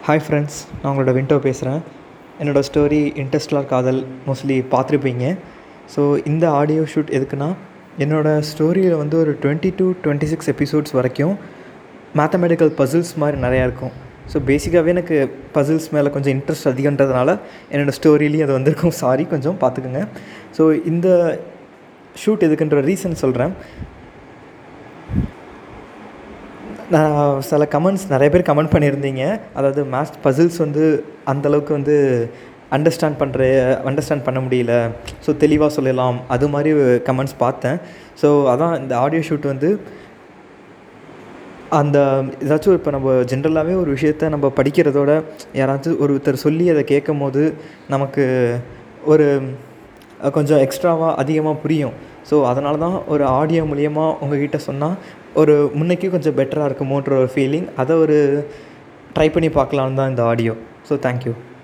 hi friends நான் உங்களோட window பேசுகிறேன் என்னோடய ஸ்டோரி இன்ட்ரெஸ்ட்லார் காதல் மோஸ்ட்லி பார்த்துருப்பீங்க ஸோ இந்த ஆடியோ ஷூட் எதுக்குன்னா என்னோடய ஸ்டோரியில் வந்து ஒரு twenty two twenty six episodes வரைக்கும் மேத்தமெட்டிக்கல் பசில்ஸ் மாதிரி நிறையா இருக்கும் ஸோ பேசிக்காகவே எனக்கு பசில்ஸ் மேலே கொஞ்சம் இன்ட்ரெஸ்ட் அதிகன்றதுனால என்னோடய ஸ்டோரியிலையும் அது வந்திருக்கும் சாரி கொஞ்சம் பார்த்துக்குங்க ஸோ இந்த ஷூட் எதுக்குன்ற ரீசன் சொல்கிறேன் நான் சில கமெண்ட்ஸ் நிறைய பேர் கமெண்ட் பண்ணியிருந்தீங்க அதாவது மேத்ஸ் பசில்ஸ் வந்து அந்தளவுக்கு வந்து அண்டர்ஸ்டாண்ட் பண்ணுற அண்டர்ஸ்டாண்ட் பண்ண முடியல ஸோ தெளிவாக சொல்லலாம் அது மாதிரி கமெண்ட்ஸ் பார்த்தேன் ஸோ அதான் இந்த ஆடியோ ஷூட் வந்து அந்த ஏதாச்சும் இப்போ நம்ம ஜென்ரலாகவே ஒரு விஷயத்த நம்ம படிக்கிறதோட யாராச்சும் ஒருத்தர் சொல்லி அதை கேட்கும் போது நமக்கு ஒரு கொஞ்சம் எக்ஸ்ட்ராவாக அதிகமாக புரியும் ஸோ அதனால தான் ஒரு ஆடியோ மூலியமா உங்ககிட்ட சொன்னால் ஒரு முன்னைக்கு கொஞ்சம் பெட்டராக இருக்குமோன்ற ஒரு ஃபீலிங் அதை ஒரு ட்ரை பண்ணி பார்க்கலான்னு தான் இந்த ஆடியோ ஸோ தேங்க்யூ